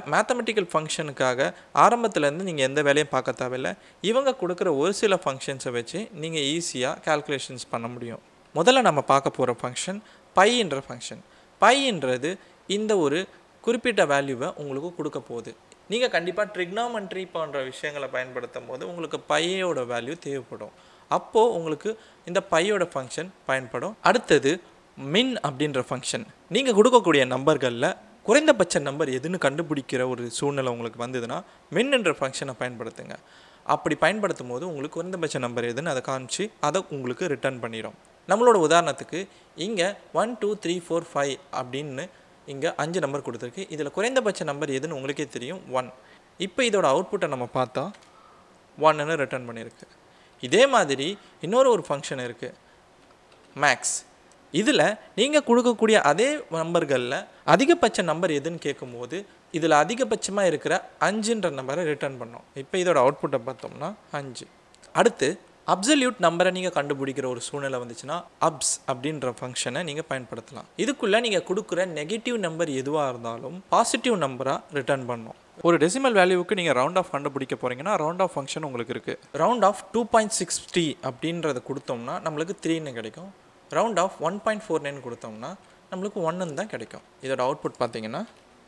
mathematical ஃபங்க்ஷனுக்காக ஆரம்பத்துலேருந்து நீங்கள் எந்த வேலையும் பார்க்க தேவையில்லை இவங்க கொடுக்குற ஒரு சில ஃபங்க்ஷன்ஸை வச்சு நீங்கள் ஈஸியாக கால்குலேஷன்ஸ் பண்ண முடியும் முதல்ல நம்ம பார்க்க போகிற ஃபங்க்ஷன் பைன்ற ஃபங்க்ஷன் பைன்றது இந்த ஒரு குறிப்பிட்ட வேல்யூவை உங்களுக்கு கொடுக்க போகுது நீங்கள் கண்டிப்பாக ட்ரிக்னாமெண்ட்ரி போன்ற விஷயங்களை பயன்படுத்தும் போது உங்களுக்கு பையோட வேல்யூ தேவைப்படும் அப்போது உங்களுக்கு இந்த பையோட ஃபங்க்ஷன் பயன்படும் அடுத்தது மின் அப்படின்ற ஃபங்க்ஷன் நீங்கள் கொடுக்கக்கூடிய நம்பர்களில் குறைந்தபட்ச நம்பர் எதுன்னு கண்டுபிடிக்கிற ஒரு சூழ்நிலை உங்களுக்கு வந்ததுன்னா மின் என்ற ஃபங்க்ஷனை பயன்படுத்துங்க அப்படி பயன்படுத்தும் போது உங்களுக்கு குறைந்தபட்ச நம்பர் எதுன்னு அதை காமிச்சு அதை உங்களுக்கு ரிட்டர்ன் பண்ணிடும் நம்மளோட உதாரணத்துக்கு இங்கே one two three four five அப்படின்னு இங்கே அஞ்சு நம்பர் கொடுத்துருக்கு இதில் குறைந்தபட்ச நம்பர் எதுன்னு உங்களுக்கே தெரியும் ஒன் இப்போ இதோட அவுட்புட்டை நம்ம பார்த்தா ஒன்னு ரிட்டர்ன் பண்ணியிருக்கு இதே மாதிரி இன்னொரு ஒரு ஃபங்க்ஷன் இருக்குது மேக்ஸ் இதில் நீங்கள் கொடுக்கக்கூடிய அதே நம்பர்களில் அதிகபட்ச நம்பர் எதுன்னு கேட்கும்போது இதில் அதிகபட்சமாக இருக்கிற அஞ்சுன்ற நம்பரை ரிட்டர்ன் பண்ணோம் இப்போ இதோட அவுட்புட்டை பார்த்தோம்னா அஞ்சு அடுத்து அப்சல்யூட் நம்பரை நீங்கள் கண்டுபிடிக்கிற ஒரு சூழ்நிலை வந்துச்சுன்னா அப்ஸ் அப்படின்ற ஃபங்க்ஷனை நீங்கள் பயன்படுத்தலாம் இதுக்குள்ளே நீங்கள் கொடுக்குற நெகட்டிவ் நம்பர் எதுவாக இருந்தாலும் பாசிட்டிவ் நம்பராக ரிட்டர்ன் பண்ணும் ஒரு டெசிமல் வேல்யூவுக்கு நீங்கள் ரவுண்ட் ஆஃப் கண்டுபிடிக்க போகிறீங்கன்னா ரவுண்ட் ஆஃப் ஃபங்க்ஷன் உங்களுக்கு இருக்குது round off two point six three அப்படின்றத கொடுத்தோம்னா நம்மளுக்கு த்ரீன்னு கிடைக்கும் round off one point four nine கொடுத்தோம்னா நம்மளுக்கு ஒன்றுன்னு தான் கிடைக்கும் இதோட அவுட்புட் பார்த்தீங்கன்னா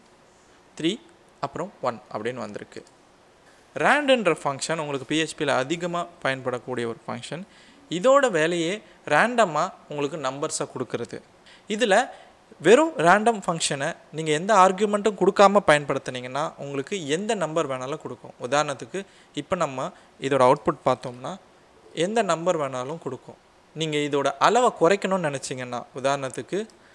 த்ரீ அப்புறம் ஒன் அப்படின்னு வந்திருக்கு ரேண்டுன்ற ஃபங்க்ஷன் உங்களுக்கு பிஹெச்பியில் அதிகமாக பயன்படக்கூடிய ஒரு ஃபங்க்ஷன் இதோட வேலையே ரேண்டமாக உங்களுக்கு நம்பர்ஸை கொடுக்கறது இதில் வெறும் ரேண்டம் ஃபங்க்ஷனை நீங்கள் எந்த ஆர்கியூமெண்ட்டும் கொடுக்காம பயன்படுத்துனீங்கன்னா உங்களுக்கு எந்த நம்பர் வேணாலும் கொடுக்கும் உதாரணத்துக்கு இப்போ நம்ம இதோட அவுட்புட் பார்த்தோம்னா எந்த நம்பர் வேணாலும் கொடுக்கும் நீங்கள் இதோட அளவை குறைக்கணும்னு நினச்சிங்கன்னா உதாரணத்துக்கு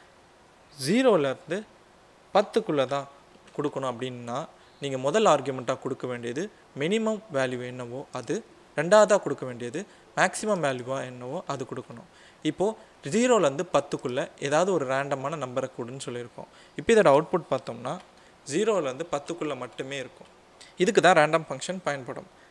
ஜீரோலேருந்து பத்துக்குள்ளே தான் கொடுக்கணும் அப்படின்னா நீங்கள் முதல் ஆர்கியூமெண்ட்டாக கொடுக்க வேண்டியது மினிமம் வேல்யூ என்னவோ அது ரெண்டாவதாக கொடுக்க வேண்டியது மேக்ஸிமம் வேல்யூவாக என்னவோ அது கொடுக்கணும் இப்போது ஜீரோலேருந்து பத்துக்குள்ளே ஏதாவது ஒரு ரேண்டமான நம்பரை கொடுன்னு சொல்லியிருக்கோம் இப்போ இதோட அவுட்புட் பார்த்தோம்னா ஜீரோலேருந்து பத்துக்குள்ளே மட்டுமே இருக்கும் இதுக்கு தான் ரேண்டம் ஃபங்க்ஷன் பயன்படும்